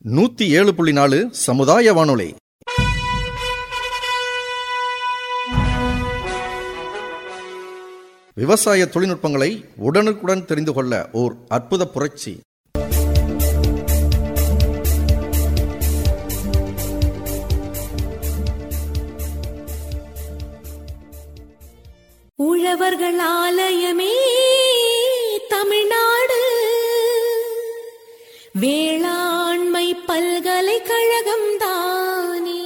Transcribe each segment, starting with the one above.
நூத்தி ஏழு புள்ளி நாலு சமுதாய வானொலி விவசாய தொழில்நுட்பங்களை உடனுக்குடன் தெரிந்து கொள்ள ஓர் அற்புத புரட்சி உழவர்கள் ஆலயமே தமிழ்நாடு வேளாண்மை பல்கலைக்கழகம் தானே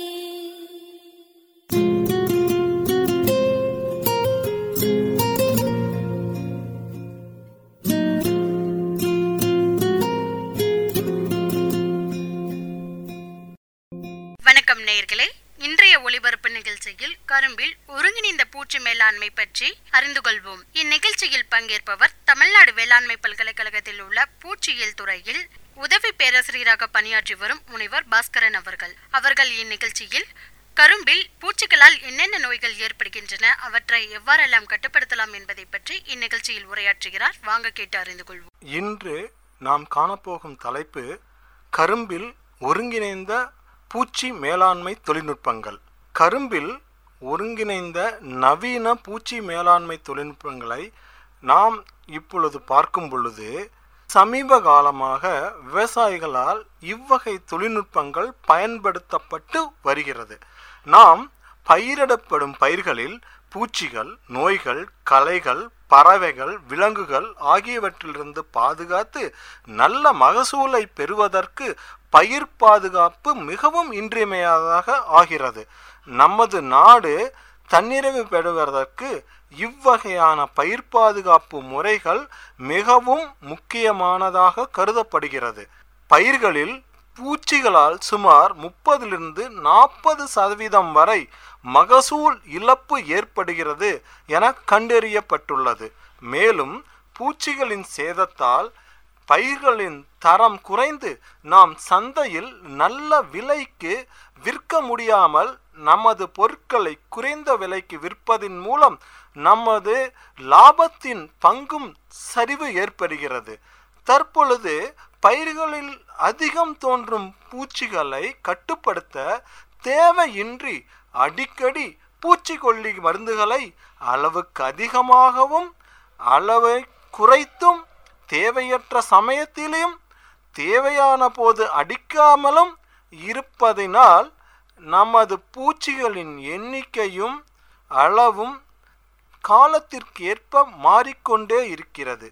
வணக்கம் நேயர்களே இன்றைய ஒளிபரப்பு நிகழ்ச்சியில் கரும்பில் ஒருங்கிணைந்த பூச்சி மேலாண்மை பற்றி அறிந்து கொள்வோம் இந்நிகழ்ச்சியில் பங்கேற்பவர் தமிழ்நாடு வேளாண்மை பல்கலைக்கழகத்தில் உள்ள பூச்சியியல் துறையில் உதவி பேராசிரியராக பணியாற்றி வரும் முனைவர் பாஸ்கரன் அவர்கள் அவர்கள் இந்நிகழ்ச்சியில் கரும்பில் பூச்சிகளால் என்னென்ன நோய்கள் ஏற்படுகின்றன அவற்றை எவ்வாறெல்லாம் கட்டுப்படுத்தலாம் என்பதை பற்றி இந்நிகழ்ச்சியில் உரையாற்றுகிறார் வாங்க கேட்டு அறிந்து கொள்வோம் இன்று நாம் காணப்போகும் தலைப்பு கரும்பில் ஒருங்கிணைந்த பூச்சி மேலாண்மை தொழில்நுட்பங்கள் கரும்பில் ஒருங்கிணைந்த நவீன பூச்சி மேலாண்மை தொழில்நுட்பங்களை நாம் இப்பொழுது பார்க்கும் பொழுது சமீப காலமாக விவசாயிகளால் இவ்வகை தொழில்நுட்பங்கள் பயன்படுத்தப்பட்டு வருகிறது நாம் பயிரிடப்படும் பயிர்களில் பூச்சிகள் நோய்கள் களைகள் பறவைகள் விலங்குகள் ஆகியவற்றிலிருந்து பாதுகாத்து நல்ல மகசூலை பெறுவதற்கு பயிர் பாதுகாப்பு மிகவும் இன்றியமையாததாக ஆகிறது நமது நாடு தன்னிறைவு பெறுவதற்கு இவ்வகையான பயிர் பாதுகாப்பு முறைகள் மிகவும் முக்கியமானதாக கருதப்படுகிறது பயிர்களில் பூச்சிகளால் சுமார் முப்பதிலிருந்து நாற்பது சதவீதம் வரை மகசூல் இழப்பு ஏற்படுகிறது என கண்டறியப்பட்டுள்ளது மேலும் பூச்சிகளின் சேதத்தால் பயிர்களின் தரம் குறைந்து நாம் சந்தையில் நல்ல விலைக்கு விற்க முடியாமல் நமது பொருட்களை குறைந்த விலைக்கு விற்பதின் மூலம் நமது லாபத்தின் பங்கும் சரிவு ஏற்படுகிறது தற்பொழுது பயிர்களில் அதிகம் தோன்றும் பூச்சிகளை கட்டுப்படுத்த தேவையின்றி அடிக்கடி பூச்சிக்கொல்லி மருந்துகளை அளவுக்கு அதிகமாகவும் அளவை குறைத்தும் தேவையற்ற சமயத்திலும் தேவையான போது அடிக்காமலும் இருப்பதினால் நமது பூச்சிகளின் எண்ணிக்கையும் அளவும் காலத்திற்கு ஏற்ப மாறிக்கொண்டே இருக்கிறது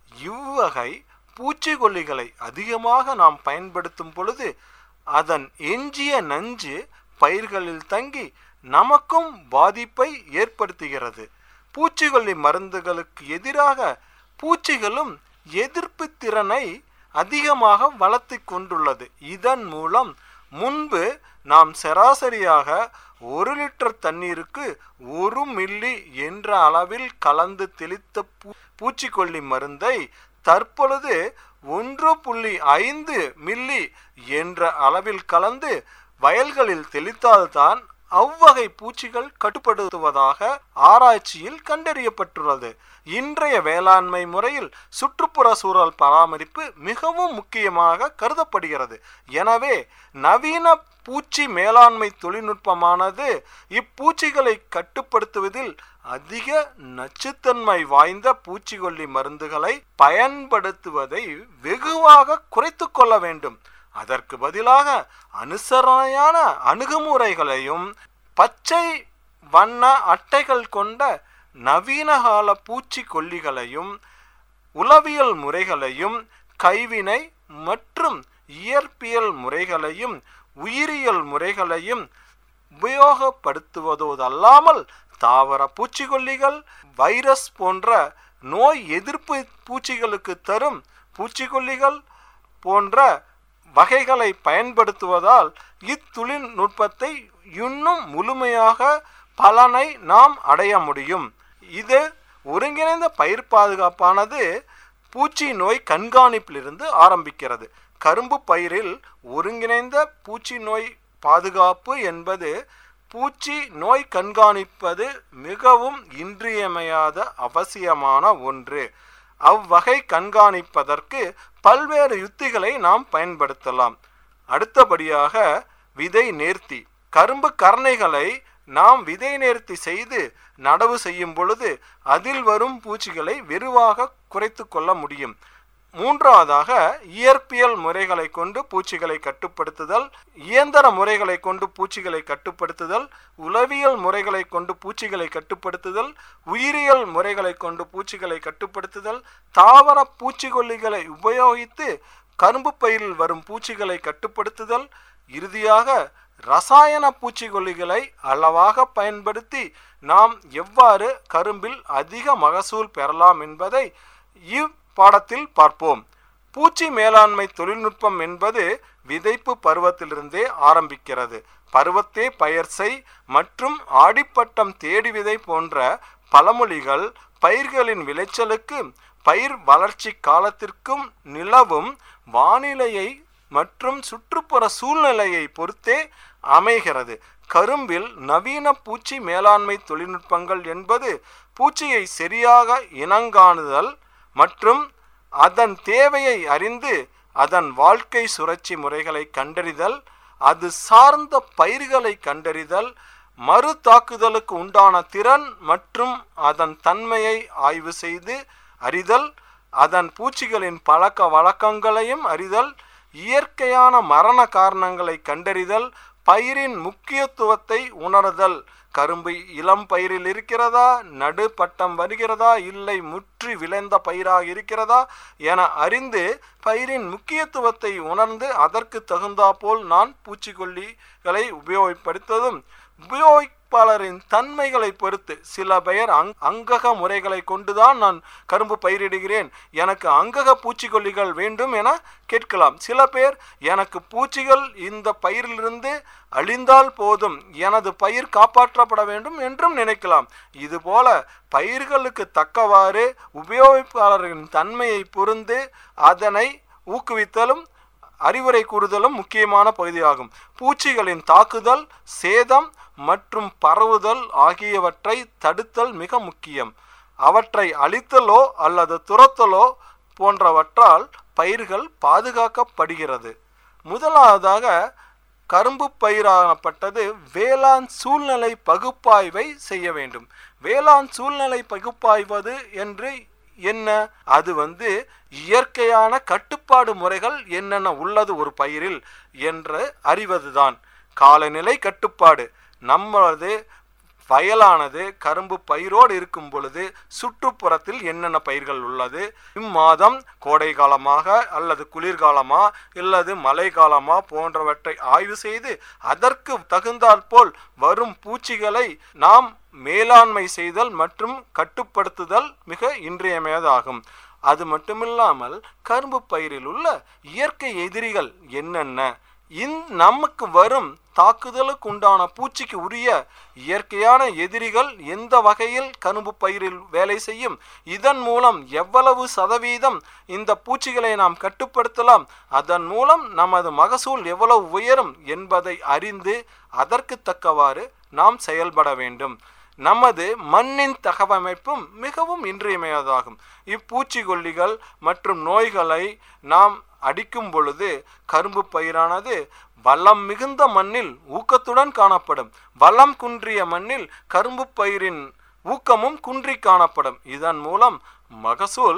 இவ்வகை பூச்சிக்கொல்லிகளை அதிகமாக நாம் பயன்படுத்தும் பொழுது அதன் எஞ்சிய நஞ்சு பயிர்களில் தங்கி நமக்கும் பாதிப்பை ஏற்படுத்துகிறது பூச்சிக்கொல்லி மருந்துகளுக்கு எதிராக பூச்சிகளும் எதிர்ப்பு திறனை அதிகமாக வளர்த்து கொண்டுள்ளது இதன் மூலம் முன்பு நாம் சராசரியாக ஒரு லிட்டர் தண்ணீருக்கு ஒரு மில்லி என்ற அளவில் கலந்து தெளித்த பூ பூச்சிக்கொல்லி மருந்தை தற்பொழுது ஒன்று புள்ளி ஐந்து மில்லி என்ற அளவில் கலந்து வயல்களில் தெளித்தால்தான் அவ்வகை பூச்சிகள் கட்டுப்படுத்துவதாக ஆராய்ச்சியில் கண்டறியப்பட்டுள்ளது இன்றைய வேளாண்மை முறையில் சுற்றுப்புற சூழல் பராமரிப்பு மிகவும் முக்கியமாக கருதப்படுகிறது எனவே நவீன பூச்சி மேலாண்மை தொழில்நுட்பமானது இப்பூச்சிகளை கட்டுப்படுத்துவதில் அதிக நச்சுத்தன்மை வாய்ந்த பூச்சிக்கொல்லி மருந்துகளை பயன்படுத்துவதை வெகுவாக குறைத்து கொள்ள வேண்டும் அதற்கு பதிலாக அனுசரணையான அணுகுமுறைகளையும் பச்சை வண்ண அட்டைகள் கொண்ட நவீனகால பூச்சிக்கொல்லிகளையும் உளவியல் முறைகளையும் கைவினை மற்றும் இயற்பியல் முறைகளையும் உயிரியல் முறைகளையும் உபயோகப்படுத்துவதோதல்லாமல் தாவர பூச்சிக்கொல்லிகள் வைரஸ் போன்ற நோய் எதிர்ப்பு பூச்சிகளுக்கு தரும் பூச்சிக்கொல்லிகள் போன்ற வகைகளை பயன்படுத்துவதால் இத்தொழில்நுட்பத்தை இன்னும் முழுமையாக பலனை நாம் அடைய முடியும் இது ஒருங்கிணைந்த பயிர் பாதுகாப்பானது பூச்சி நோய் கண்காணிப்பிலிருந்து ஆரம்பிக்கிறது கரும்பு பயிரில் ஒருங்கிணைந்த பூச்சி நோய் பாதுகாப்பு என்பது பூச்சி நோய் கண்காணிப்பது மிகவும் இன்றியமையாத அவசியமான ஒன்று அவ்வகை கண்காணிப்பதற்கு பல்வேறு யுத்திகளை நாம் பயன்படுத்தலாம் அடுத்தபடியாக விதை நேர்த்தி கரும்பு கரணைகளை நாம் விதை நேர்த்தி செய்து நடவு செய்யும் பொழுது அதில் வரும் பூச்சிகளை வெறுவாக குறைத்து கொள்ள முடியும் மூன்றாவதாக இயற்பியல் முறைகளை கொண்டு பூச்சிகளை கட்டுப்படுத்துதல் இயந்திர முறைகளை கொண்டு பூச்சிகளை கட்டுப்படுத்துதல் உளவியல் முறைகளை கொண்டு பூச்சிகளை கட்டுப்படுத்துதல் உயிரியல் முறைகளை கொண்டு பூச்சிகளை கட்டுப்படுத்துதல் தாவர பூச்சிக்கொல்லிகளை உபயோகித்து கரும்பு பயிரில் வரும் பூச்சிகளை கட்டுப்படுத்துதல் இறுதியாக ரசாயன பூச்சிக்கொல்லிகளை அளவாக பயன்படுத்தி நாம் எவ்வாறு கரும்பில் அதிக மகசூல் பெறலாம் என்பதை இப்பாடத்தில் பார்ப்போம் பூச்சி மேலாண்மை தொழில்நுட்பம் என்பது விதைப்பு பருவத்திலிருந்தே ஆரம்பிக்கிறது பருவத்தே பயிர் செய் மற்றும் ஆடிப்பட்டம் தேடி விதை போன்ற பழமொழிகள் பயிர்களின் விளைச்சலுக்கு பயிர் வளர்ச்சி காலத்திற்கும் நிலவும் வானிலையை மற்றும் சுற்றுப்புற சூழ்நிலையை பொறுத்தே அமைகிறது கரும்பில் நவீன பூச்சி மேலாண்மை தொழில்நுட்பங்கள் என்பது பூச்சியை சரியாக இனங்காணுதல் மற்றும் அதன் தேவையை அறிந்து அதன் வாழ்க்கை சுழற்சி முறைகளை கண்டறிதல் அது சார்ந்த பயிர்களை கண்டறிதல் மறு தாக்குதலுக்கு உண்டான திறன் மற்றும் அதன் தன்மையை ஆய்வு செய்து அறிதல் அதன் பூச்சிகளின் பழக்க வழக்கங்களையும் அறிதல் இயற்கையான மரண காரணங்களை கண்டறிதல் பயிரின் முக்கியத்துவத்தை உணர்தல் கரும்பு இளம் பயிரில் இருக்கிறதா நடு பட்டம் வருகிறதா இல்லை முற்றி விளைந்த பயிராக இருக்கிறதா என அறிந்து பயிரின் முக்கியத்துவத்தை உணர்ந்து அதற்கு தகுந்தாப்போல் நான் பூச்சிக்கொல்லிகளை உபயோகப்படுத்ததும் உபயோகிப்பாளரின் தன்மைகளை பொறுத்து சில பெயர் அங் அங்கக முறைகளை கொண்டுதான் நான் கரும்பு பயிரிடுகிறேன் எனக்கு அங்கக பூச்சிக்கொல்லிகள் வேண்டும் என கேட்கலாம் சில பேர் எனக்கு பூச்சிகள் இந்த பயிரிலிருந்து அழிந்தால் போதும் எனது பயிர் காப்பாற்றப்பட வேண்டும் என்றும் நினைக்கலாம் இதுபோல பயிர்களுக்கு தக்கவாறு உபயோகிப்பாளரின் தன்மையை பொருந்து அதனை ஊக்குவித்தலும் அறிவுரை கூறுதலும் முக்கியமான பகுதியாகும் பூச்சிகளின் தாக்குதல் சேதம் மற்றும் பரவுதல் ஆகியவற்றை தடுத்தல் மிக முக்கியம் அவற்றை அழித்தலோ அல்லது துரத்தலோ போன்றவற்றால் பயிர்கள் பாதுகாக்கப்படுகிறது முதலாவதாக கரும்பு பயிராகப்பட்டது வேளாண் சூழ்நிலை பகுப்பாய்வை செய்ய வேண்டும் வேளாண் சூழ்நிலை பகுப்பாய்வது என்று என்ன அது வந்து இயற்கையான கட்டுப்பாடு முறைகள் என்னென்ன உள்ளது ஒரு பயிரில் என்று அறிவதுதான் காலநிலை கட்டுப்பாடு நம்மளது வயலானது கரும்பு பயிரோடு இருக்கும் பொழுது சுற்றுப்புறத்தில் என்னென்ன பயிர்கள் உள்ளது இம்மாதம் கோடை காலமாக அல்லது குளிர்காலமா அல்லது மழை காலமா போன்றவற்றை ஆய்வு செய்து அதற்கு தகுந்தாற்போல் வரும் பூச்சிகளை நாம் மேலாண்மை செய்தல் மற்றும் கட்டுப்படுத்துதல் மிக இன்றியமையதாகும் அது மட்டுமில்லாமல் கரும்பு பயிரில் உள்ள இயற்கை எதிரிகள் என்னென்ன இந் நமக்கு வரும் தாக்குதலுக்கு உண்டான பூச்சிக்கு உரிய இயற்கையான எதிரிகள் எந்த வகையில் கரும்பு பயிரில் வேலை செய்யும் இதன் மூலம் எவ்வளவு சதவீதம் இந்த பூச்சிகளை நாம் கட்டுப்படுத்தலாம் அதன் மூலம் நமது மகசூல் எவ்வளவு உயரும் என்பதை அறிந்து அதற்கு தக்கவாறு நாம் செயல்பட வேண்டும் நமது மண்ணின் தகவமைப்பும் மிகவும் இன்றியமையாதாகும் இப்பூச்சிக்கொல்லிகள் மற்றும் நோய்களை நாம் அடிக்கும் பொழுது கரும்பு பயிரானது வளம் மிகுந்த மண்ணில் ஊக்கத்துடன் காணப்படும் வளம் குன்றிய மண்ணில் கரும்பு பயிரின் ஊக்கமும் குன்றி காணப்படும் இதன் மூலம் மகசூல்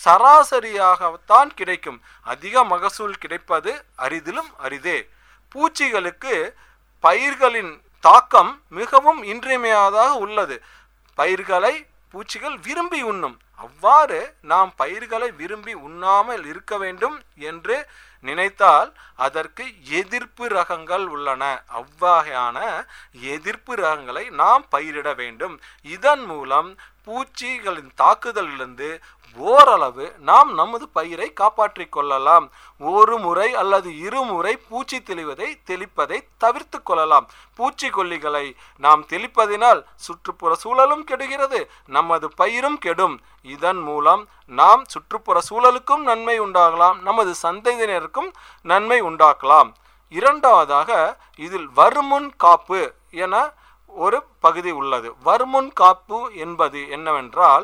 சராசரியாகத்தான் கிடைக்கும் அதிக மகசூல் கிடைப்பது அரிதிலும் அரிதே பூச்சிகளுக்கு பயிர்களின் தாக்கம் மிகவும் இன்றியமையாதாக உள்ளது பயிர்களை பூச்சிகள் விரும்பி உண்ணும் அவ்வாறு நாம் பயிர்களை விரும்பி உண்ணாமல் இருக்க வேண்டும் என்று நினைத்தால் அதற்கு எதிர்ப்பு ரகங்கள் உள்ளன அவ்வகையான எதிர்ப்பு ரகங்களை நாம் பயிரிட வேண்டும் இதன் மூலம் பூச்சிகளின் தாக்குதலிலிருந்து ஓரளவு நாம் நமது பயிரை காப்பாற்றிக் கொள்ளலாம் ஒரு முறை அல்லது இருமுறை பூச்சி தெளிவதை தெளிப்பதை தவிர்த்து கொள்ளலாம் பூச்சிக்கொல்லிகளை நாம் தெளிப்பதினால் சுற்றுப்புற சூழலும் கெடுகிறது நமது பயிரும் கெடும் இதன் மூலம் நாம் சுற்றுப்புற சூழலுக்கும் நன்மை உண்டாகலாம் நமது சந்ததியினருக்கும் நன்மை உண்டாக்கலாம் இரண்டாவதாக இதில் வருமுன் காப்பு என ஒரு பகுதி உள்ளது வருமுன் காப்பு என்பது என்னவென்றால்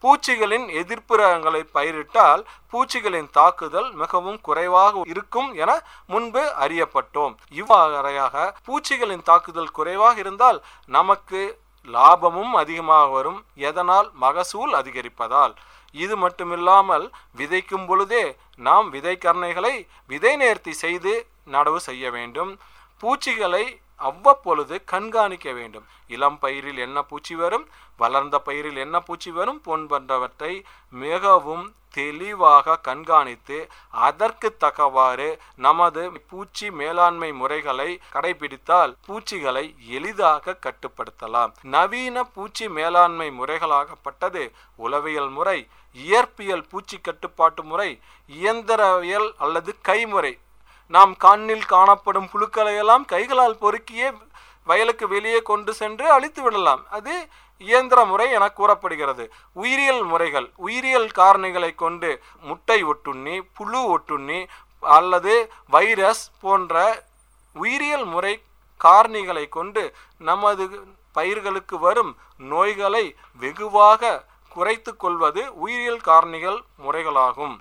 பூச்சிகளின் எதிர்ப்பு ரகங்களை பயிரிட்டால் பூச்சிகளின் தாக்குதல் மிகவும் குறைவாக இருக்கும் என முன்பு அறியப்பட்டோம் இவ்வாறாக பூச்சிகளின் தாக்குதல் குறைவாக இருந்தால் நமக்கு லாபமும் அதிகமாக வரும் எதனால் மகசூல் அதிகரிப்பதால் இது மட்டுமில்லாமல் விதைக்கும் பொழுதே நாம் விதைக்கரணைகளை விதை நேர்த்தி செய்து நடவு செய்ய வேண்டும் பூச்சிகளை அவ்வப்பொழுது கண்காணிக்க வேண்டும் இளம் பயிரில் என்ன பூச்சி வரும் வளர்ந்த பயிரில் என்ன பூச்சி வரும் போன்றவற்றை மிகவும் தெளிவாக கண்காணித்து அதற்கு தக்கவாறு நமது பூச்சி மேலாண்மை முறைகளை கடைபிடித்தால் பூச்சிகளை எளிதாக கட்டுப்படுத்தலாம் நவீன பூச்சி மேலாண்மை முறைகளாகப்பட்டது உளவியல் முறை இயற்பியல் பூச்சி கட்டுப்பாட்டு முறை இயந்திரவியல் அல்லது கைமுறை நாம் கண்ணில் காணப்படும் புழுக்களை எல்லாம் கைகளால் பொறுக்கியே வயலுக்கு வெளியே கொண்டு சென்று அழித்து விடலாம் அது இயந்திர முறை என கூறப்படுகிறது உயிரியல் முறைகள் உயிரியல் காரணிகளை கொண்டு முட்டை ஒட்டுண்ணி புழு ஒட்டுண்ணி அல்லது வைரஸ் போன்ற உயிரியல் முறை காரணிகளை கொண்டு நமது பயிர்களுக்கு வரும் நோய்களை வெகுவாக குறைத்து கொள்வது உயிரியல் காரணிகள் முறைகளாகும்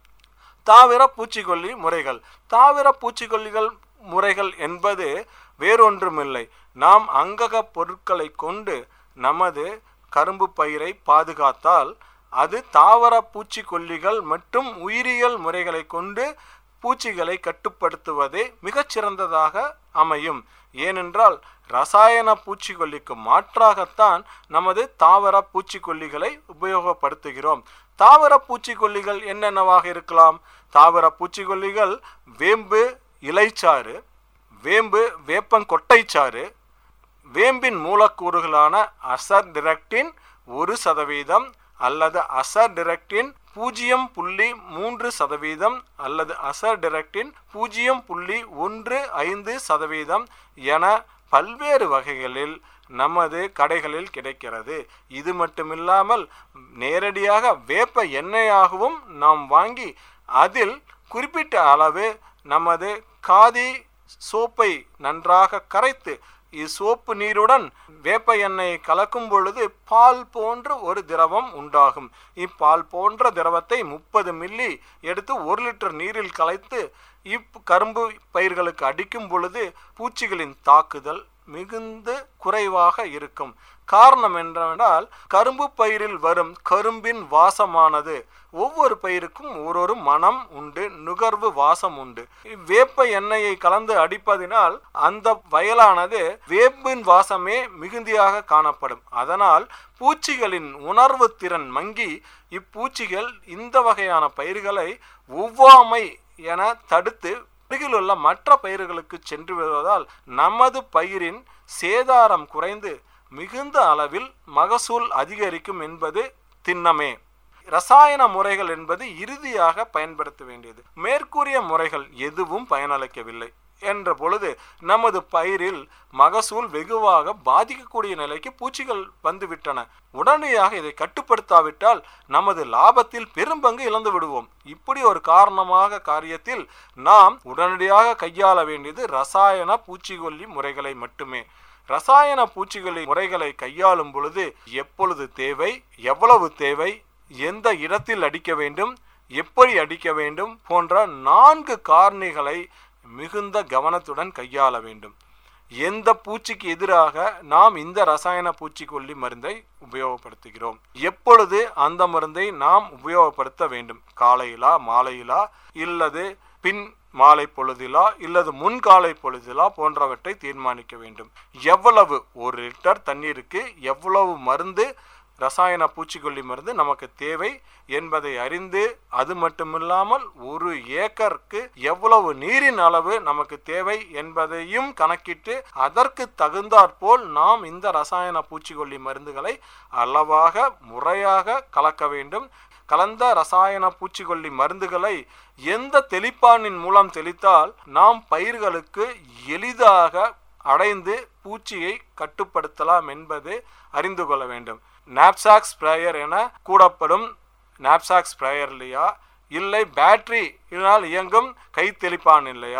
தாவர பூச்சிக்கொல்லி முறைகள் தாவர பூச்சிக்கொல்லிகள் முறைகள் என்பது வேறொன்றுமில்லை நாம் அங்கக பொருட்களை கொண்டு நமது கரும்பு பயிரை பாதுகாத்தால் அது தாவர பூச்சிக்கொல்லிகள் மற்றும் உயிரியல் முறைகளை கொண்டு பூச்சிகளை கட்டுப்படுத்துவதே மிகச்சிறந்ததாக அமையும் ஏனென்றால் ரசாயன பூச்சிக்கொல்லிக்கு மாற்றாகத்தான் நமது தாவர பூச்சிக்கொல்லிகளை உபயோகப்படுத்துகிறோம் தாவர பூச்சிக்கொல்லிகள் என்னென்னவாக இருக்கலாம் தாவர பூச்சிக்கொல்லிகள் வேம்பு இலைச்சாறு வேம்பு வேப்பங்கொட்டைச்சாறு வேம்பின் மூலக்கூறுகளான அசர் டிரெக்டின் ஒரு சதவீதம் அல்லது அசர் டிரெக்டின் பூஜ்ஜியம் புள்ளி மூன்று சதவீதம் அல்லது அசர் டிரெக்டின் பூஜ்ஜியம் புள்ளி ஒன்று ஐந்து சதவீதம் என பல்வேறு வகைகளில் நமது கடைகளில் கிடைக்கிறது இது மட்டுமில்லாமல் நேரடியாக வேப்ப எண்ணெயாகவும் நாம் வாங்கி அதில் குறிப்பிட்ட அளவு நமது காதி சோப்பை நன்றாக கரைத்து இச்சோப்பு நீருடன் வேப்ப எண்ணெயை கலக்கும் பொழுது பால் போன்ற ஒரு திரவம் உண்டாகும் இப்பால் போன்ற திரவத்தை முப்பது மில்லி எடுத்து ஒரு லிட்டர் நீரில் கலைத்து இப் கரும்பு பயிர்களுக்கு அடிக்கும் பொழுது பூச்சிகளின் தாக்குதல் மிகுந்த குறைவாக இருக்கும் காரணம் என்னவென்றால் கரும்பு பயிரில் வரும் கரும்பின் வாசமானது ஒவ்வொரு பயிருக்கும் ஒரு ஒரு மனம் உண்டு நுகர்வு வாசம் உண்டு வேப்ப எண்ணெயை கலந்து அடிப்பதினால் அந்த வயலானது வேப்பின் வாசமே மிகுந்தியாக காணப்படும் அதனால் பூச்சிகளின் உணர்வு திறன் மங்கி இப்பூச்சிகள் இந்த வகையான பயிர்களை ஒவ்வாமை என தடுத்து அருகிலுள்ள மற்ற பயிர்களுக்கு சென்று வருவதால் நமது பயிரின் சேதாரம் குறைந்து மிகுந்த அளவில் மகசூல் அதிகரிக்கும் என்பது திண்ணமே ரசாயன முறைகள் என்பது இறுதியாக பயன்படுத்த வேண்டியது மேற்கூறிய முறைகள் எதுவும் பயனளிக்கவில்லை என்ற பொழுது நமது பயிரில் மகசூல் வெகுவாக பாதிக்கக்கூடிய நிலைக்கு பூச்சிகள் வந்துவிட்டன உடனடியாக இதை கட்டுப்படுத்தாவிட்டால் நமது லாபத்தில் பெரும்பங்கு இழந்து விடுவோம் இப்படி ஒரு காரணமாக காரியத்தில் நாம் உடனடியாக கையாள வேண்டியது ரசாயன பூச்சிக்கொல்லி முறைகளை மட்டுமே ரசாயன பூச்சிக்கொல்லி முறைகளை கையாளும் பொழுது எப்பொழுது தேவை எவ்வளவு தேவை எந்த இடத்தில் அடிக்க வேண்டும் எப்படி அடிக்க வேண்டும் போன்ற நான்கு காரணிகளை மிகுந்த கவனத்துடன் கையாள வேண்டும் எந்த பூச்சிக்கு எதிராக நாம் இந்த ரசாயன பூச்சிக்கொல்லி மருந்தை உபயோகப்படுத்துகிறோம் எப்பொழுது அந்த மருந்தை நாம் உபயோகப்படுத்த வேண்டும் காலையிலா மாலையிலா இல்லது பின் மாலை பொழுதிலா இல்லது முன்காலை பொழுதிலா போன்றவற்றை தீர்மானிக்க வேண்டும் எவ்வளவு ஒரு லிட்டர் தண்ணீருக்கு எவ்வளவு மருந்து ரசாயன பூச்சிக்கொல்லி மருந்து நமக்கு தேவை என்பதை அறிந்து அது மட்டுமில்லாமல் ஒரு ஏக்கருக்கு எவ்வளவு நீரின் அளவு நமக்கு தேவை என்பதையும் கணக்கிட்டு அதற்கு தகுந்தாற்போல் நாம் இந்த ரசாயன பூச்சிக்கொல்லி மருந்துகளை அளவாக முறையாக கலக்க வேண்டும் கலந்த ரசாயன பூச்சிக்கொல்லி மருந்துகளை எந்த தெளிப்பானின் மூலம் தெளித்தால் நாம் பயிர்களுக்கு எளிதாக அடைந்து பூச்சியை கட்டுப்படுத்தலாம் என்பது அறிந்து கொள்ள வேண்டும் நாப்சாக் ஸ்ப்ரேயர் என கூடப்படும் நாப்சாக் ஸ்ப்ரேயர் இல்லையா இல்லை பேட்டரி இதனால் இயங்கும் கை தெளிப்பான் இல்லையா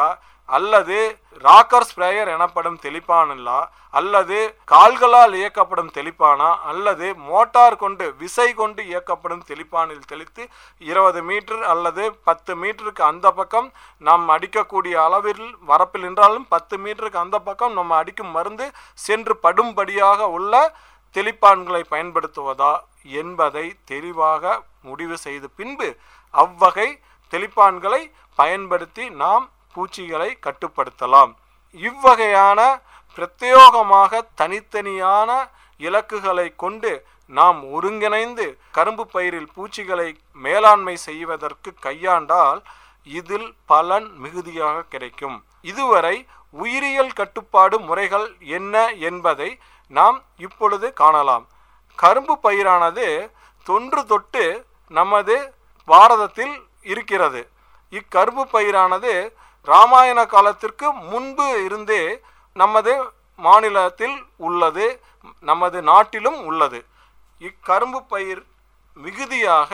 அல்லது ராக்கர் ஸ்ப்ரேயர் எனப்படும் தெளிப்பானில்லா அல்லது கால்களால் இயக்கப்படும் தெளிப்பானா அல்லது மோட்டார் கொண்டு விசை கொண்டு இயக்கப்படும் தெளிப்பானில் தெளித்து இருபது மீட்டர் அல்லது பத்து மீட்டருக்கு அந்த பக்கம் நாம் அடிக்கக்கூடிய அளவில் வரப்பில் நின்றாலும் பத்து மீட்டருக்கு அந்த பக்கம் நம்ம அடிக்கும் மருந்து சென்று படும்படியாக உள்ள தெளிப்பான்களை பயன்படுத்துவதா என்பதை தெளிவாக முடிவு செய்த பின்பு அவ்வகை தெளிப்பான்களை பயன்படுத்தி நாம் பூச்சிகளை கட்டுப்படுத்தலாம் இவ்வகையான பிரத்யேகமாக தனித்தனியான இலக்குகளை கொண்டு நாம் ஒருங்கிணைந்து கரும்பு பயிரில் பூச்சிகளை மேலாண்மை செய்வதற்கு கையாண்டால் இதில் பலன் மிகுதியாக கிடைக்கும் இதுவரை உயிரியல் கட்டுப்பாடு முறைகள் என்ன என்பதை நாம் இப்பொழுது காணலாம் கரும்பு பயிரானது தொன்று தொட்டு நமது பாரதத்தில் இருக்கிறது இக்கரும்பு பயிரானது ராமாயண காலத்திற்கு முன்பு இருந்தே நமது மாநிலத்தில் உள்ளது நமது நாட்டிலும் உள்ளது இக்கரும்பு பயிர் மிகுதியாக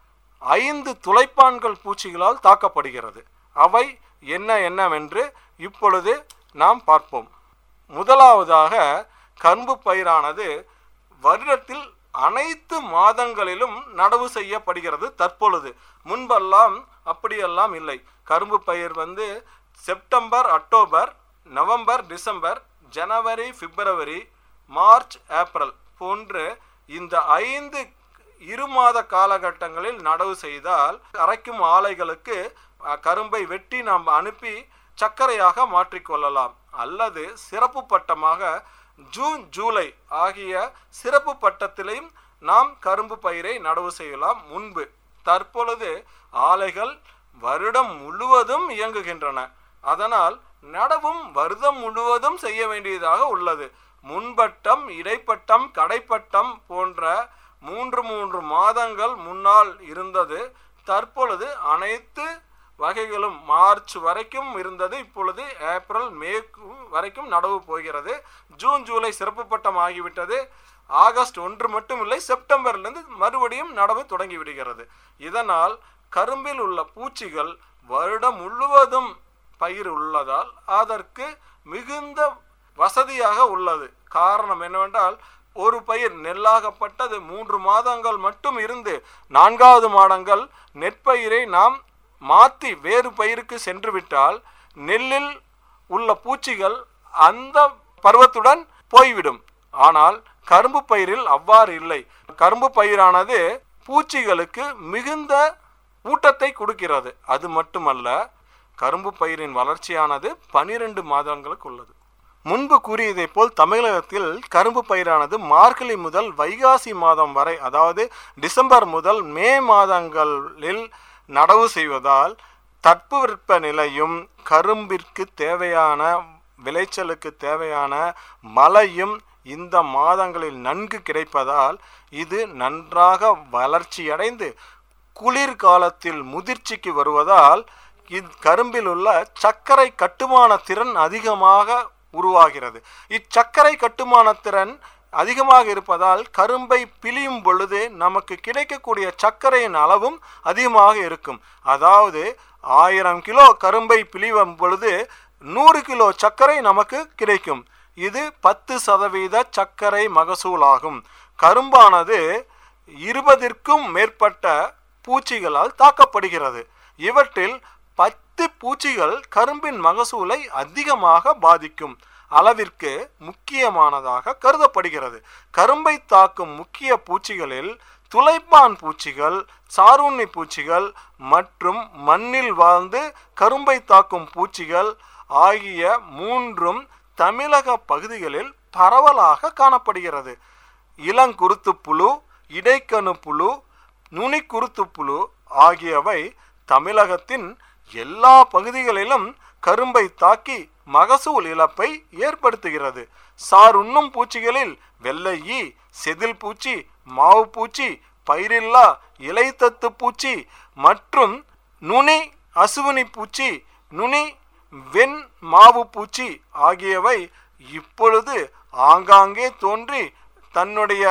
ஐந்து துளைப்பான்கள் பூச்சிகளால் தாக்கப்படுகிறது அவை என்ன என்னவென்று இப்பொழுது நாம் பார்ப்போம் முதலாவதாக கரும்பு பயிரானது வருடத்தில் அனைத்து மாதங்களிலும் நடவு செய்யப்படுகிறது தற்பொழுது முன்பெல்லாம் அப்படியெல்லாம் இல்லை கரும்பு பயிர் வந்து செப்டம்பர் அக்டோபர் நவம்பர் டிசம்பர் ஜனவரி பிப்ரவரி மார்ச் ஏப்ரல் போன்று இந்த ஐந்து இரு மாத காலகட்டங்களில் நடவு செய்தால் அரைக்கும் ஆலைகளுக்கு அஹ், கரும்பை வெட்டி நாம் அனுப்பி சர்க்கரையாக மாற்றிக்கொள்ளலாம் அல்லது சிறப்பு பட்டமாக ஜூன் ஜூலை ஆகிய சிறப்பு பட்டத்திலையும் நாம் கரும்பு பயிரை நடவு செய்யலாம் முன்பு தற்பொழுது ஆலைகள் வருடம் முழுவதும் இயங்குகின்றன அதனால் நடவும் வருடம் முழுவதும் செய்ய வேண்டியதாக உள்ளது முன்பட்டம் இடைப்பட்டம் கடைப்பட்டம் போன்ற மூன்று மூன்று மாதங்கள் முன்னால் இருந்தது தற்பொழுது அனைத்து வகைகளும் மார்ச் வரைக்கும் இருந்தது இப்பொழுது ஏப்ரல் மே வரைக்கும் நடவு போகிறது ஜூன் ஜூலை சிறப்பு பட்டம் ஆகிவிட்டது ஆகஸ்ட் ஒன்று மட்டும் இல்லை செப்டம்பர்லேருந்து மறுபடியும் நடவு தொடங்கி விடுகிறது இதனால் கரும்பில் உள்ள பூச்சிகள் வருடம் முழுவதும் பயிர் உள்ளதால் அதற்கு மிகுந்த வசதியாக உள்ளது காரணம் என்னவென்றால் ஒரு பயிர் நெல்லாகப்பட்டது மூன்று மாதங்கள் மட்டும் இருந்து நான்காவது மாதங்கள் நெற்பயிரை நாம் மாற்றி வேறு பயிருக்கு சென்று விட்டால் நெல்லில் உள்ள பூச்சிகள் அந்த பருவத்துடன் போய்விடும் ஆனால் கரும்பு பயிரில் அவ்வாறு இல்லை கரும்பு பயிரானது பூச்சிகளுக்கு மிகுந்த ஊட்டத்தை கொடுக்கிறது அது மட்டுமல்ல கரும்பு பயிரின் வளர்ச்சியானது பனிரெண்டு மாதங்களுக்கு உள்ளது முன்பு கூறியதைப் போல் தமிழகத்தில் கரும்பு பயிரானது மார்கழி முதல் வைகாசி மாதம் வரை அதாவது டிசம்பர் முதல் மே மாதங்களில் நடவு செய்வதால் தட்பவெப்ப நிலையும் கரும்பிற்கு தேவையான விளைச்சலுக்கு தேவையான மழையும் இந்த மாதங்களில் நன்கு கிடைப்பதால் இது நன்றாக வளர்ச்சியடைந்து குளிர்காலத்தில் முதிர்ச்சிக்கு வருவதால் இக்கரும்பில் உள்ள சர்க்கரை கட்டுமான திறன் அதிகமாக உருவாகிறது இச்சர்க்கரை கட்டுமான திறன் அதிகமாக இருப்பதால் கரும்பை பிழியும் பொழுது நமக்கு கிடைக்கக்கூடிய சர்க்கரையின் அளவும் அதிகமாக இருக்கும் அதாவது ஆயிரம் கிலோ கரும்பை பிழிவும் பொழுது நூறு கிலோ சர்க்கரை நமக்கு கிடைக்கும் இது பத்து சதவீத சர்க்கரை மகசூலாகும் கரும்பானது இருபதிற்கும் மேற்பட்ட பூச்சிகளால் தாக்கப்படுகிறது இவற்றில் பத்து பூச்சிகள் கரும்பின் மகசூலை அதிகமாக பாதிக்கும் அளவிற்கு முக்கியமானதாக கருதப்படுகிறது கரும்பை தாக்கும் முக்கிய பூச்சிகளில் துளைப்பான் பூச்சிகள் சாருண்ணி பூச்சிகள் மற்றும் மண்ணில் வாழ்ந்து கரும்பை தாக்கும் பூச்சிகள் ஆகிய மூன்றும் தமிழக பகுதிகளில் பரவலாக காணப்படுகிறது இளங்குருத்து புழு இடைக்கணு புழு நுனிக்குருத்து புழு ஆகியவை தமிழகத்தின் எல்லா பகுதிகளிலும் கரும்பை தாக்கி மகசூல் இழப்பை ஏற்படுத்துகிறது சாருண்ணும் பூச்சிகளில் வெள்ளை ஈ செதில் பூச்சி மாவு பூச்சி பயிரில்லா இலைத்தத்து பூச்சி மற்றும் நுனி அசுவினி பூச்சி நுனி வெண் மாவு பூச்சி ஆகியவை இப்பொழுது ஆங்காங்கே தோன்றி தன்னுடைய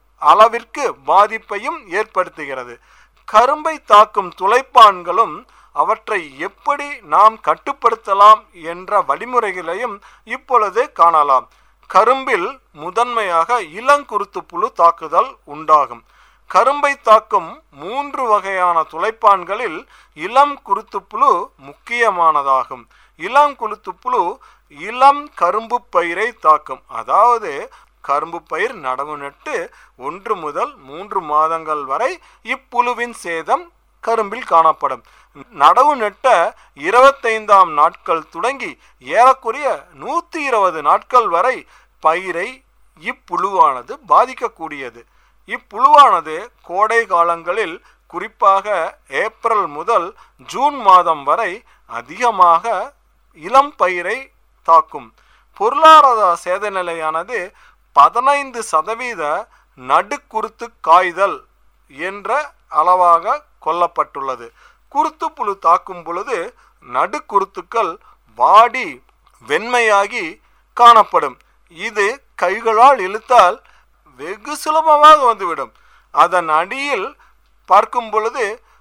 அளவிற்கு பாதிப்பையும் ஏற்படுத்துகிறது கரும்பை தாக்கும் துளைப்பான்களும் அவற்றை எப்படி நாம் கட்டுப்படுத்தலாம் என்ற வழிமுறைகளையும் இப்பொழுது காணலாம் கரும்பில் முதன்மையாக இளங்குருத்து புழு தாக்குதல் உண்டாகும் கரும்பை தாக்கும் மூன்று வகையான துளைப்பான்களில் இளம் குருத்துப்புழு முக்கியமானதாகும் இளம் குருத்துப்புழு இளம் கரும்பு பயிரை தாக்கும் அதாவது கரும்பு பயிர் நடவு நட்டு ஒன்று முதல் மூன்று மாதங்கள் வரை இப்புழுவின் சேதம் கரும்பில் காணப்படும் நடவு நட்ட இருபத்தைந்தாம் நாட்கள் தொடங்கி ஏறக்குறைய நூற்றி இருபது நாட்கள் வரை பயிரை இப்புழுவானது பாதிக்கக்கூடியது இப்புழுவானது கோடை காலங்களில் குறிப்பாக ஏப்ரல் முதல் ஜூன் மாதம் வரை அதிகமாக இளம் பயிரை தாக்கும் பொருளாதார சேத நிலையானது பதினைந்து சதவீத நடுக்குருத்து காய்தல் என்ற அளவாக கொல்லப்பட்டுள்ளது குருத்து புழு தாக்கும் பொழுது நடுக்குருத்துக்கள் வாடி வெண்மையாகி காணப்படும் இது கைகளால் இழுத்தால் வெகு சுலபமாக வந்துவிடும் அதன் அடியில் பார்க்கும் பொழுது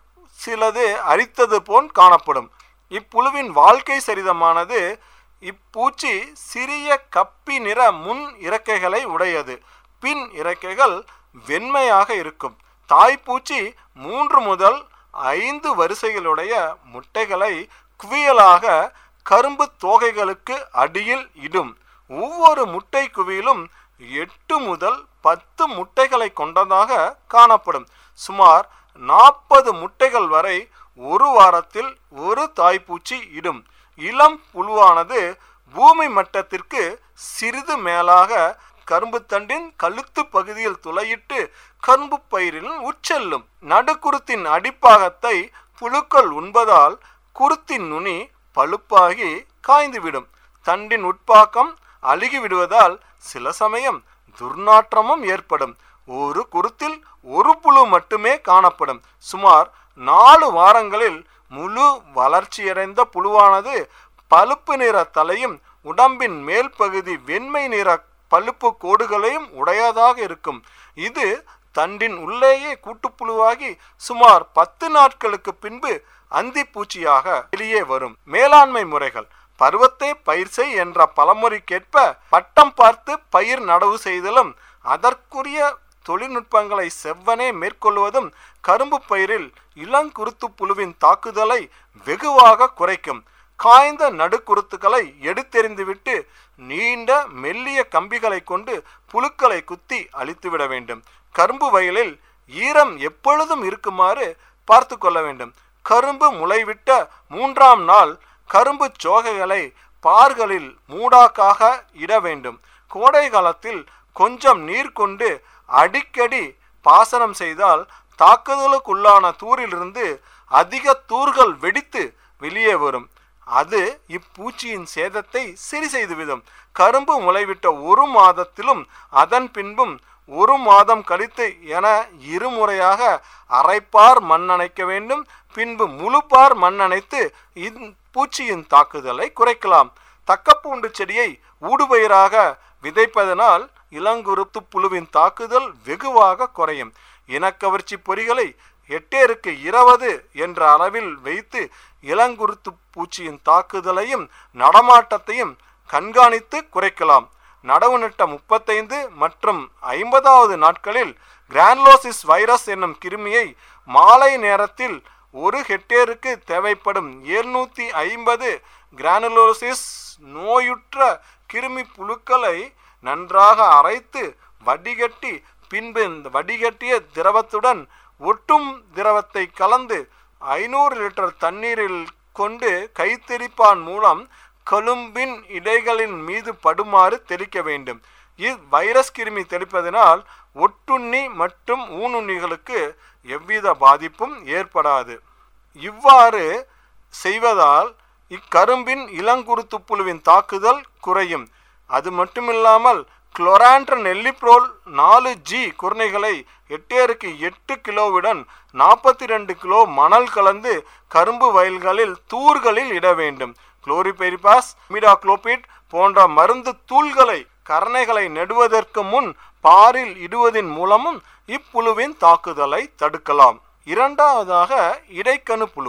சிலது அரித்தது போல் காணப்படும் இப்புழுவின் வாழ்க்கை சரிதமானது இப்பூச்சி சிறிய கப்பி நிற முன் இறக்கைகளை உடையது பின் இறக்கைகள் வெண்மையாக இருக்கும் தாய்ப்பூச்சி மூன்று முதல் ஐந்து வரிசைகளுடைய முட்டைகளை குவியலாக கரும்பு தோகைகளுக்கு அடியில் இடும் ஒவ்வொரு முட்டை குவியிலும் எட்டு முதல் பத்து முட்டைகளை கொண்டதாக காணப்படும் சுமார் நாற்பது முட்டைகள் வரை ஒரு வாரத்தில் ஒரு தாய்ப்பூச்சி இடும் இளம் புழுவானது பூமி மட்டத்திற்கு சிறிது மேலாக கரும்பு தண்டின் கழுத்து பகுதியில் துளையிட்டு கரும்பு பயிரில் உட்செல்லும் நடுக்குருத்தின் அடிப்பாகத்தை புழுக்கள் உண்பதால் குருத்தின் நுனி பழுப்பாகி காய்ந்துவிடும் தண்டின் உட்பாக்கம் அழுகி விடுவதால் சில சமயம் துர்நாற்றமும் ஏற்படும் ஒரு குருத்தில் ஒரு புழு மட்டுமே காணப்படும் சுமார் நாலு வாரங்களில் முழு வளர்ச்சியடைந்த புழுவானது பழுப்பு நிற தலையும் உடம்பின் மேல் பகுதி வெண்மை நிற பழுப்பு கோடுகளையும் உடையதாக இருக்கும் இது தண்டின் உள்ளேயே கூட்டுப்புழுவாகி சுமார் பத்து நாட்களுக்கு பின்பு அந்திப்பூச்சியாக வெளியே வரும் மேலாண்மை முறைகள் பருவத்தை பயிர் செய் என்ற பழமொழிக்கேற்ப பட்டம் பார்த்து பயிர் நடவு செய்தலும் அதற்குரிய தொழில்நுட்பங்களை செவ்வனே மேற்கொள்வதும் கரும்பு பயிரில் இளங்குருத்து புழுவின் தாக்குதலை வெகுவாக குறைக்கும் காய்ந்த நடுக்குருத்துக்களை எடுத்தெறிந்துவிட்டு நீண்ட மெல்லிய கம்பிகளை கொண்டு புழுக்களை குத்தி அழித்துவிட வேண்டும் கரும்பு வயலில் ஈரம் எப்பொழுதும் இருக்குமாறு பார்த்து கொள்ள வேண்டும் கரும்பு முளைவிட்ட மூன்றாம் நாள் கரும்பு சோகைகளை பார்களில் மூடாக்காக இட வேண்டும் கோடை காலத்தில் கொஞ்சம் நீர் கொண்டு அடிக்கடி பாசனம் செய்தால் தாக்குதலுக்குள்ளான தூரிலிருந்து அதிக தூர்கள் வெடித்து வெளியே வரும் அது இப்பூச்சியின் சேதத்தை சரி செய்துவிடும் கரும்பு முளைவிட்ட ஒரு மாதத்திலும் அதன் பின்பும் ஒரு மாதம் கழித்து என இருமுறையாக அரைப்பார் மண்ணணைக்க வேண்டும் பின்பு முழுப்பார் மண்ணணைத்து பூச்சியின் தாக்குதலை குறைக்கலாம் தக்கப்பூண்டு செடியை ஊடுபயிராக விதைப்பதனால் இளங்குருத்து புழுவின் தாக்குதல் வெகுவாக குறையும் இனக்கவர்ச்சி பொறிகளை ஹெக்டேருக்கு இருபது என்ற அளவில் வைத்து இளங்குருத்து பூச்சியின் தாக்குதலையும் நடமாட்டத்தையும் கண்காணித்து குறைக்கலாம் நடவு நட்ட முப்பத்தைந்து மற்றும் ஐம்பதாவது நாட்களில் கிரான்லோசிஸ் வைரஸ் என்னும் கிருமியை மாலை நேரத்தில் ஒரு ஹெக்டேருக்கு தேவைப்படும் எழுநூற்றி ஐம்பது கிரானுலோசிஸ் நோயுற்ற கிருமி புழுக்களை நன்றாக அரைத்து வடிகட்டி பின்பு இந்த வடிகட்டிய திரவத்துடன் ஒட்டும் திரவத்தை கலந்து ஐநூறு லிட்டர் தண்ணீரில் கொண்டு கைத்தெளிப்பான் மூலம் கொழும்பின் இடைகளின் மீது படுமாறு தெளிக்க வேண்டும் இவ் வைரஸ் கிருமி தெளிப்பதனால் ஒட்டுண்ணி மற்றும் ஊனுண்ணிகளுக்கு எவ்வித பாதிப்பும் ஏற்படாது இவ்வாறு செய்வதால் இக்கரும்பின் இளங்குருத்து புழுவின் தாக்குதல் குறையும் அது மட்டுமில்லாமல் குளோரான்ட்ர நெல்லிப்ரோல் நாலு ஜி குருணைகளை ஹெக்டேருக்கு எட்டு கிலோவுடன் நாற்பத்தி ரெண்டு கிலோ மணல் கலந்து கரும்பு வயல்களில் தூர்களில் இட வேண்டும் குளோரிபெரிபாஸ் மிடாக்ளோபிட் போன்ற மருந்து தூள்களை கரணைகளை நெடுவதற்கு முன் பாரில் இடுவதன் மூலமும் இப்புழுவின் தாக்குதலை தடுக்கலாம் இரண்டாவதாக இடைக்கணு புழு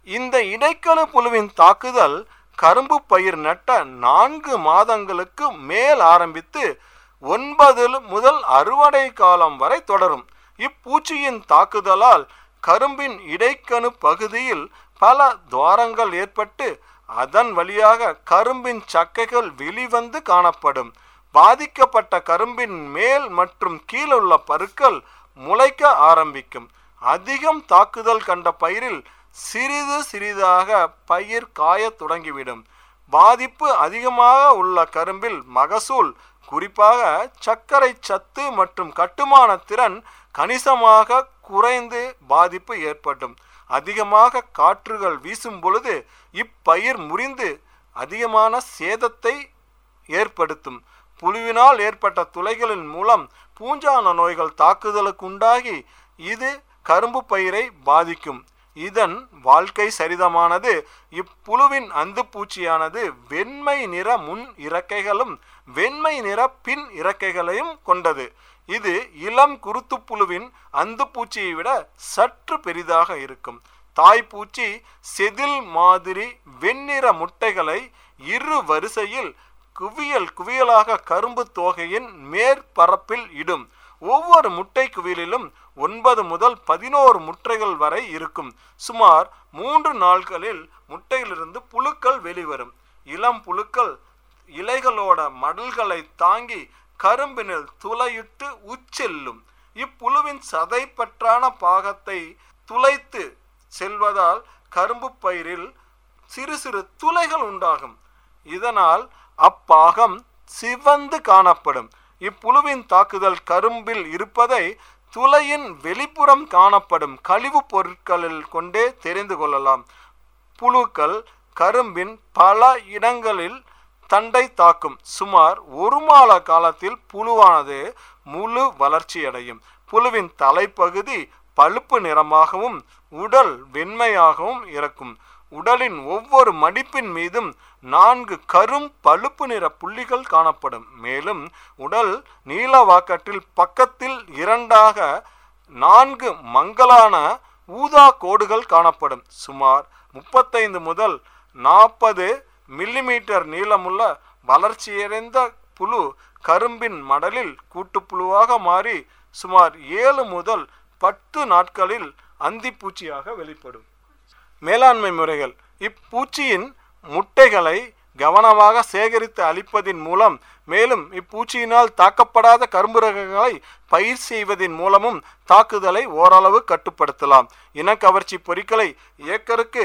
இந்த இடைக்கணு புழுவின் தாக்குதல் கரும்பு பயிர் நட்ட நான்கு மாதங்களுக்கு மேல் ஆரம்பித்து ஒன்பது முதல் அறுவடை காலம் வரை தொடரும் இப்பூச்சியின் தாக்குதலால் கரும்பின் இடைக்கணு பகுதியில் பல துவாரங்கள் ஏற்பட்டு அதன் வழியாக கரும்பின் சக்கைகள் வெளிவந்து காணப்படும் பாதிக்கப்பட்ட கரும்பின் மேல் மற்றும் கீழுள்ள பருக்கள் முளைக்க ஆரம்பிக்கும் அதிகம் தாக்குதல் கண்ட பயிரில் சிறிது சிறிதாக பயிர் காயத் தொடங்கிவிடும் பாதிப்பு அதிகமாக உள்ள கரும்பில் மகசூல் குறிப்பாக சர்க்கரை சத்து மற்றும் கட்டுமான திறன் கணிசமாக குறைந்து பாதிப்பு ஏற்படும் அதிகமாக காற்றுகள் வீசும் பொழுது இப்பயிர் முறிந்து அதிகமான சேதத்தை ஏற்படுத்தும் புழுவினால் ஏற்பட்ட துளைகளின் மூலம் பூஞ்சான நோய்கள் தாக்குதலுக்குண்டாகி இது கரும்பு பயிரை பாதிக்கும் இதன் வாழ்க்கை சரிதமானது இப்புழுவின் அந்துப்பூச்சியானது வெண்மை நிற முன் இறக்கைகளும் வெண்மை நிற பின் இறக்கைகளையும் கொண்டது இது இளம் குருத்துப்புழுவின் அந்துப்பூச்சியை விட சற்று பெரிதாக இருக்கும் தாய்ப்பூச்சி செதில் மாதிரி வெண்ணிற முட்டைகளை இரு வரிசையில் குவியல் குவியலாக கரும்பு தோகையின் மேற்பரப்பில் இடும் ஒவ்வொரு முட்டை குவியலிலும் ஒன்பது முதல் பதினோரு முட்டைகள் வரை இருக்கும் சுமார் மூன்று நாட்களில் முட்டையிலிருந்து புழுக்கள் வெளிவரும் இளம் புழுக்கள் இலைகளோட மடல்களை தாங்கி கரும்பினில் துளையிட்டு உச்செல்லும் இப்புழுவின் சதைப்பற்றான பாகத்தை துளைத்து செல்வதால் கரும்பு பயிரில் சிறு சிறு துளைகள் உண்டாகும் இதனால் அப்பாகம் சிவந்து காணப்படும் இப்புழுவின் தாக்குதல் கரும்பில் இருப்பதை துளையின் வெளிப்புறம் காணப்படும் கழிவுப் பொருட்களில் கொண்டே தெரிந்து கொள்ளலாம் புழுக்கள் கரும்பின் பல இடங்களில் தண்டை தாக்கும் சுமார் ஒரு மாத காலத்தில் புழுவானது முழு வளர்ச்சியடையும் புழுவின் தலைப்பகுதி பழுப்பு நிறமாகவும் உடல் வெண்மையாகவும் இருக்கும் உடலின் ஒவ்வொரு மடிப்பின் மீதும் நான்கு கரும் பழுப்பு நிற புள்ளிகள் காணப்படும் மேலும் உடல் நீலவாக்கட்டில் பக்கத்தில் இரண்டாக நான்கு மங்கலான ஊதா கோடுகள் காணப்படும் சுமார் முப்பத்தைந்து முதல் நாற்பது மில்லிமீட்டர் நீளமுள்ள வளர்ச்சியடைந்த புழு கரும்பின் மடலில் கூட்டுப்புழுவாக மாறி சுமார் ஏழு முதல் பத்து நாட்களில் அந்திப்பூச்சியாக வெளிப்படும் மேலாண்மை முறைகள் இப்பூச்சியின் முட்டைகளை கவனமாக சேகரித்து அளிப்பதின் மூலம் மேலும் இப்பூச்சியினால் தாக்கப்படாத கரும்பு ரகங்களை பயிர் செய்வதன் மூலமும் தாக்குதலை ஓரளவு கட்டுப்படுத்தலாம் இனக்கவர்ச்சி பொறிகளை ஏக்கருக்கு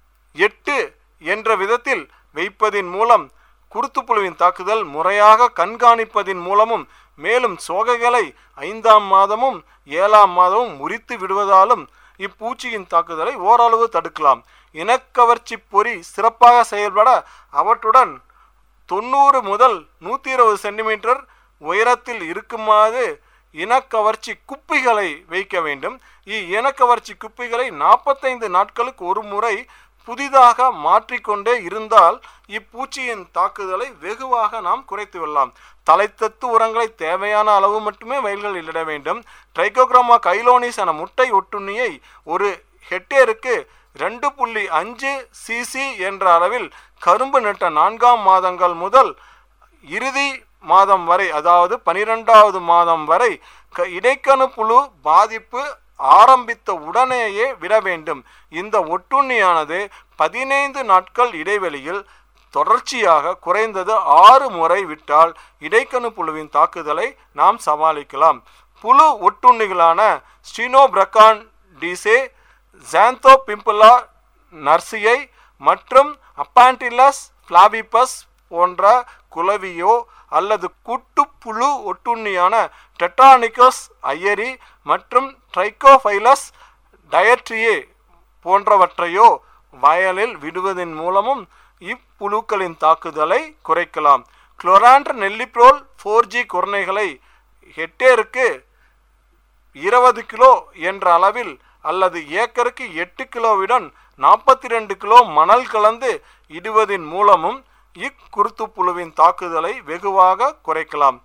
எட்டு என்ற விதத்தில் வைப்பதின் மூலம் குருத்துப்புழுவின் தாக்குதல் முறையாக கண்காணிப்பதின் மூலமும் மேலும் சோகைகளை ஐந்தாம் மாதமும் ஏழாம் மாதமும் முறித்து விடுவதாலும் இப்பூச்சியின் தாக்குதலை ஓரளவு தடுக்கலாம் இனக்கவர்ச்சி பொறி சிறப்பாக செயல்பட அவற்றுடன் தொண்ணூறு முதல் நூற்றி இருபது சென்டிமீட்டர் உயரத்தில் இருக்குமாறு இனக்கவர்ச்சி குப்பிகளை வைக்க வேண்டும் இனக்கவர்ச்சி குப்பிகளை நாற்பத்தைந்து நாட்களுக்கு ஒரு முறை புதிதாக மாற்றிக்கொண்டே இருந்தால் இப்பூச்சியின் தாக்குதலை வெகுவாக நாம் குறைத்து விடலாம் தலைத்தத்து உரங்களை தேவையான அளவு மட்டுமே வயல்களில் இட வேண்டும் ட்ரைகோக்ராமா கைலோனிஸ் என முட்டை ஒட்டுண்ணியை ஒரு ஹெக்டேருக்கு ரெண்டு புள்ளி அஞ்சு சிசி என்ற அளவில் கரும்பு நட்ட நான்காம் மாதங்கள் முதல் இறுதி மாதம் வரை அதாவது பனிரெண்டாவது மாதம் வரை க இடைக்கணு புழு பாதிப்பு ஆரம்பித்த உடனேயே விட வேண்டும் இந்த ஒட்டுண்ணியானது பதினைந்து நாட்கள் இடைவெளியில் தொடர்ச்சியாக குறைந்தது ஆறு முறை விட்டால் இடைக்கணு புழுவின் தாக்குதலை நாம் சமாளிக்கலாம் புழு ஒட்டுண்ணிகளான ஸ்டீனோபிரகான் டிசே ஜாந்தோ பிம்புலா நர்சியை மற்றும் அப்பாண்டிலஸ் ஃப்ளாவிபஸ் போன்ற குளவியோ அல்லது கூட்டுப்புழு ஒட்டுண்ணியான டெட்டானிகஸ் ஐயரி மற்றும் ட்ரைகோஃபைலஸ் டயட்ரியே போன்றவற்றையோ வயலில் விடுவதன் மூலமும் இப்புழுக்களின் தாக்குதலை குறைக்கலாம் குளோரான்ட் நெல்லிப்ரோல் ஃபோர் ஜி குரணைகளை ஹெக்டேருக்கு இருபது கிலோ என்ற அளவில் அல்லது ஏக்கருக்கு எட்டு கிலோவுடன் நாற்பத்தி ரெண்டு கிலோ மணல் கலந்து இடுவதன் மூலமும் இக்குருத்துப்புழுவின் தாக்குதலை வெகுவாக குறைக்கலாம்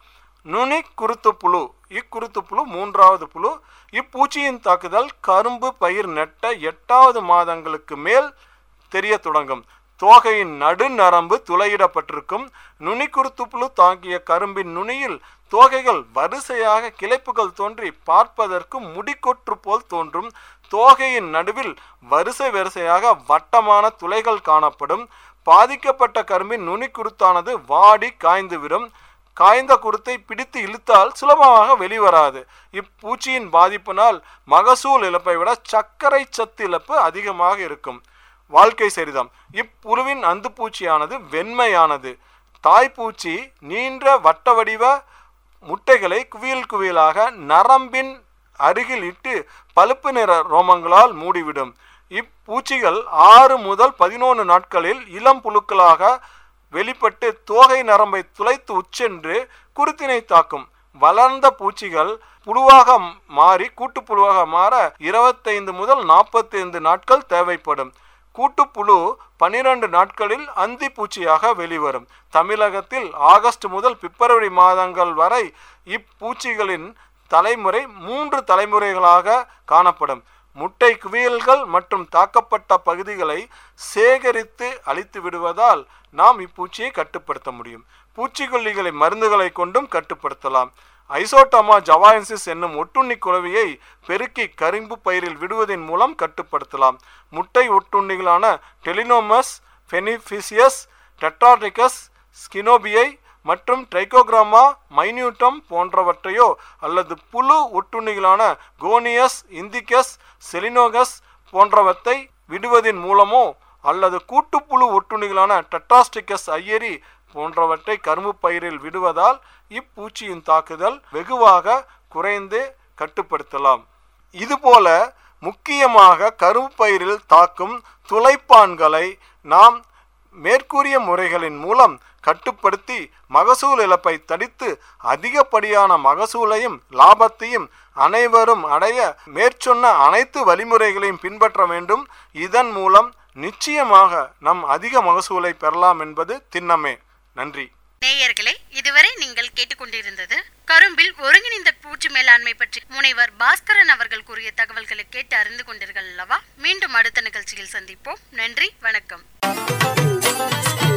நுனி குருத்து புழு இக்குருத்து புழு மூன்றாவது புழு இப்பூச்சியின் தாக்குதல் கரும்பு பயிர் நட்ட எட்டாவது மாதங்களுக்கு மேல் தெரிய தொடங்கும் தோகையின் நடுநரம்பு துளையிடப்பட்டிருக்கும் நுனிக்குருத்து புழு தாக்கிய கரும்பின் நுனியில் தோகைகள் வரிசையாக கிளைப்புகள் தோன்றி பார்ப்பதற்கு முடிக்கொற்று போல் தோன்றும் தோகையின் நடுவில் வரிசை வரிசையாக வட்டமான துளைகள் காணப்படும் பாதிக்கப்பட்ட கரும்பின் நுனிக்குருத்தானது வாடி காய்ந்துவிடும் காய்ந்த குருத்தை பிடித்து இழுத்தால் சுலபமாக வெளிவராது இப்பூச்சியின் பாதிப்பினால் மகசூல் இழப்பை விட சர்க்கரை சத்து இழப்பு அதிகமாக இருக்கும் வாழ்க்கை சரிதம் இப்புழுவின் அந்துப்பூச்சியானது வெண்மையானது தாய்ப்பூச்சி நீண்ட வட்ட வடிவ முட்டைகளை குவியல் குவியலாக நரம்பின் அருகில் இட்டு பழுப்பு நிற ரோமங்களால் மூடிவிடும் இப்பூச்சிகள் ஆறு முதல் பதினொன்று நாட்களில் இளம் புழுக்களாக வெளிப்பட்டு தோகை நரம்பை துளைத்து உச்சென்று குருத்தினை தாக்கும் வளர்ந்த பூச்சிகள் புழுவாக மாறி கூட்டுப்புழுவாக மாற இருபத்தைந்து முதல் நாற்பத்தைந்து நாட்கள் தேவைப்படும் கூட்டுப்புழு பனிரெண்டு நாட்களில் அந்தி பூச்சியாக வெளிவரும் தமிழகத்தில் ஆகஸ்ட் முதல் பிப்ரவரி மாதங்கள் வரை இப்பூச்சிகளின் தலைமுறை மூன்று தலைமுறைகளாக காணப்படும் முட்டை குவியல்கள் மற்றும் தாக்கப்பட்ட பகுதிகளை சேகரித்து அழித்து விடுவதால் நாம் இப்பூச்சியை கட்டுப்படுத்த முடியும் பூச்சிக்கொல்லிகளை மருந்துகளை கொண்டும் கட்டுப்படுத்தலாம் ஐசோட்டமா ஜவாயன்சிஸ் என்னும் ஒட்டுண்ணி குளவியை பெருக்கி கரும்பு பயிரில் விடுவதன் மூலம் கட்டுப்படுத்தலாம் முட்டை ஒட்டுண்ணிகளான டெலினோமஸ் ஃபெனிஃபிசியஸ் டெட்ராட்ரிகஸ் ஸ்கினோபியை மற்றும் ட்ரைகோகிராமா மைனியூட்டம் போன்றவற்றையோ அல்லது புழு ஒட்டுண்ணிகளான கோனியஸ் இந்திகஸ் செலினோகஸ் போன்றவற்றை விடுவதன் மூலமோ அல்லது கூட்டுப்புழு ஒட்டுண்ணிகளான டெட்ராஸ்டிகஸ் ஐயரி போன்றவற்றை கரும்பு பயிரில் விடுவதால் இப்பூச்சியின் தாக்குதல் வெகுவாக குறைந்து கட்டுப்படுத்தலாம் இதுபோல முக்கியமாக கரும்பு பயிரில் தாக்கும் துளைப்பான்களை நாம் மேற்கூறிய முறைகளின் மூலம் கட்டுப்படுத்தி மகசூல் இழப்பை தடுத்து அதிகப்படியான மகசூலையும் லாபத்தையும் அனைவரும் அடைய மேற்சொன்ன அனைத்து வழிமுறைகளையும் பின்பற்ற வேண்டும் இதன் மூலம் நிச்சயமாக நம் அதிக மகசூலை பெறலாம் என்பது திண்ணமே நன்றி நேயர்களே இதுவரை நீங்கள் கேட்டுக்கொண்டிருந்தது கரும்பில் ஒருங்கிணைந்த பூச்சி மேலாண்மை பற்றி முனைவர் பாஸ்கரன் அவர்கள் கூறிய தகவல்களை கேட்டு அறிந்து கொண்டீர்கள் அல்லவா மீண்டும் அடுத்த நிகழ்ச்சியில் சந்திப்போம் நன்றி வணக்கம்